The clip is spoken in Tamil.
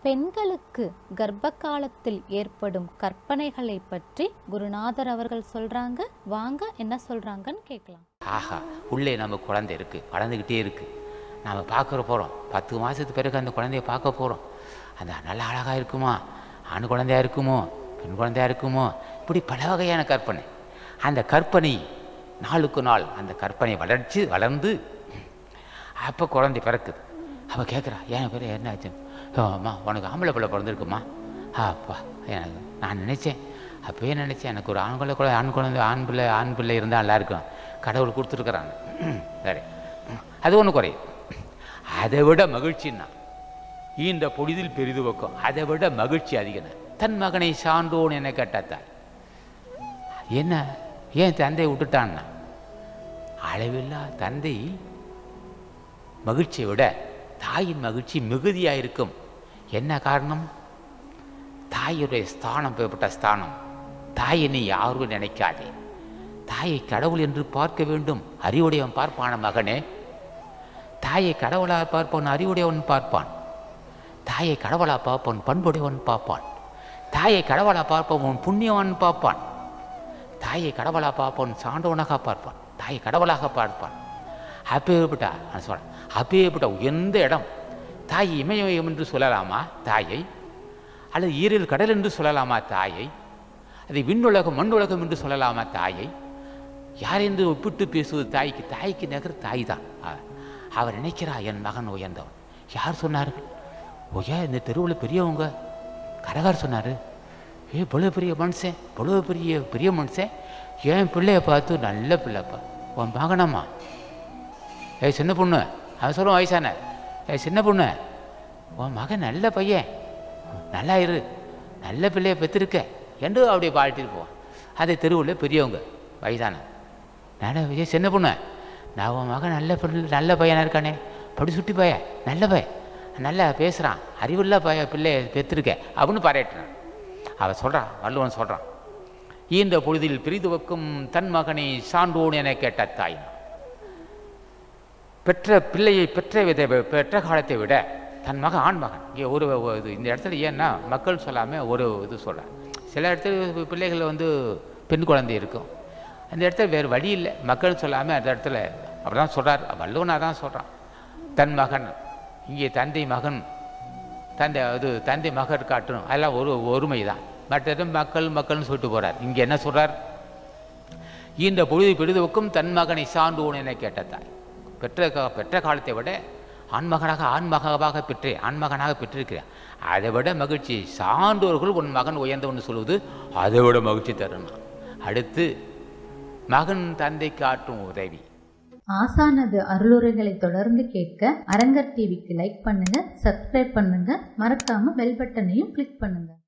பெண்களுக்கு கர்ப்ப காலத்தில் ஏற்படும் கற்பனைகளை பற்றி குருநாதர் அவர்கள் சொல்றாங்க வாங்க என்ன சொல்றாங்கன்னு கேட்கலாம் ஆஹா உள்ளே நம்ம குழந்தை இருக்குது வளர்ந்துக்கிட்டே இருக்குது நாம் பார்க்குற போகிறோம் பத்து மாதத்துக்கு பிறகு அந்த குழந்தைய பார்க்க போகிறோம் அந்த நல்ல அழகாக இருக்குமா ஆண் குழந்தையா இருக்குமோ பெண் குழந்தையா இருக்குமோ இப்படி பல வகையான கற்பனை அந்த கற்பனை நாளுக்கு நாள் அந்த கற்பனை வளர்ச்சி வளர்ந்து அப்போ குழந்தை பிறக்குது அவள் கேட்குறா என் பேர் என்ன ஆச்சுன்னு "ஓ, அம்மா உனக்கு ஆம்பளை பிள்ளை பிறந்திருக்குமா ஆ அப்பா எனக்கு நான் நினச்சேன் அப்போயே நினச்சேன் எனக்கு ஒரு ஆண் குழந்தை குழந்தை ஆண் குழந்தை ஆண் பிள்ளை ஆண் பிள்ளை இருந்தால் நல்லா இருக்கும் கடவுள் கொடுத்துருக்குறாங்க சரி அது ஒன்று குறையும் அதை விட மகிழ்ச்சின்னா இந்த பொழுதில் பெரிது வைக்கும் அதை விட மகிழ்ச்சி அதிகம் தன் மகனை சான்றோன் என கேட்டாத்தாய் என்ன ஏன் தந்தையை விட்டுட்டான்னா அளவில்லா தந்தை மகிழ்ச்சியை விட தாயின் மகிழ்ச்சி மிகுதியாக இருக்கும் என்ன காரணம் தாயுடைய ஸ்தானம் பெறப்பட்ட ஸ்தானம் தாயை நீ யாரும் நினைக்காதே தாயை கடவுள் என்று பார்க்க வேண்டும் அறிவுடையவன் பார்ப்பான மகனே தாயை கடவுளாக பார்ப்பவன் அறிவுடையவன் பார்ப்பான் தாயை கடவுளாக பார்ப்பவன் பண்புடையவன் பார்ப்பான் தாயை கடவுளாக பார்ப்பவன் புண்ணியவன் பார்ப்பான் தாயை கடவுளாக பார்ப்பவன் சான்றவனாக பார்ப்பான் தாயை கடவுளாக பார்ப்பான் அப்பேற்பட்ட நான் சொல்கிறேன் அப்பேற்பட்ட உயர்ந்த இடம் தாய் இமயம் என்று சொல்லலாமா தாயை அல்லது ஈரில் கடல் என்று சொல்லலாமா தாயை அதை விண்ணுலகம் மண்ணுலகம் என்று சொல்லலாமா தாயை யார் என்று ஒப்பிட்டு பேசுவது தாய்க்கு தாய்க்கு நகர் தாய் தான் அவர் நினைக்கிறா என் மகன் உயர்ந்தவன் யார் சொன்னார்கள் ஓயா இந்த தெருவில் பெரியவங்க கரகார் சொன்னார் ஏ இவ்வளோ பெரிய மனுஷன் இவ்வளோ பெரிய பெரிய மனுஷன் என் பிள்ளைய பார்த்து நல்ல பிள்ளைப்பா உன் மகனம்மா ஏய் சின்ன பொண்ணு அவன் சொல்லுவான் வயசான ஏய் சின்ன பொண்ணு உன் மகன் நல்ல பையன் நல்லா இரு நல்ல பிள்ளைய பெற்றிருக்க என்று அப்படியே பாழ்த்திட்டு போவான் அது தெருவில் பெரியவங்க வயதான நல்ல ஏய் சின்ன பொண்ணு நான் உன் மகன் நல்ல பிள்ளை நல்ல பையனாக இருக்கானே படி சுட்டி பைய நல்ல பையன் நல்லா பேசுகிறான் அறிவுள்ள பைய பிள்ளைய பெற்றிருக்க அப்படின்னு பாராட்டுறான் அவன் சொல்கிறான் வள்ளுவன் சொல்கிறான் ஈன்ற பொழுதில் பிரிது வைக்கும் தன் மகனை சான்றோன் என கேட்ட தாய் பெற்ற பிள்ளையை பெற்ற வித பெற்ற காலத்தை விட தன் மகன் ஆண் மகன் இங்கே ஒரு ஒரு இது இந்த இடத்துல ஏன்னா மக்கள் சொல்லாமல் ஒரு இது சொல்கிறேன் சில இடத்துல பிள்ளைகள் வந்து பெண் குழந்தை இருக்கும் அந்த இடத்துல வேறு வழி இல்லை மக்கள் சொல்லாமல் அந்த இடத்துல அப்படி தான் சொல்கிறார் வள்ளுவனாக தான் சொல்கிறான் தன் மகன் இங்கே தந்தை மகன் தந்தை அது தந்தை மகர் காட்டணும் அதெல்லாம் ஒரு ஒருமை தான் மற்றது மக்கள் மக்கள்னு சொல்லிட்டு போகிறார் இங்கே என்ன சொல்கிறார் இந்த பொழுது பெரிதுவுக்கும் தன் மகனை சான்றோன் என கேட்ட தாய் பெற்ற கா- பெற்ற காலத்தை விட ஆண்மகனாக ஆண்மகவாக பெற்றே ஆண்மகனாக பெற்றிருக்கிறேன் அதை விட மகிழ்ச்சி சான்றோர்கள் உன் மகன் உயர்ந்தவன் சொல்வது அதை விட மகிழ்ச்சி தரணும் அடுத்து மகன் தந்தை காட்டும் உதவி ஆசானது அருளுரைகளை தொடர்ந்து கேட்க அரங்கர் டிவிக்கு லைக் பண்ணுங்க சப்ஸ்கிரைப் பண்ணுங்க மறக்காம பெல் பட்டனையும் கிளிக் பண்ணுங்க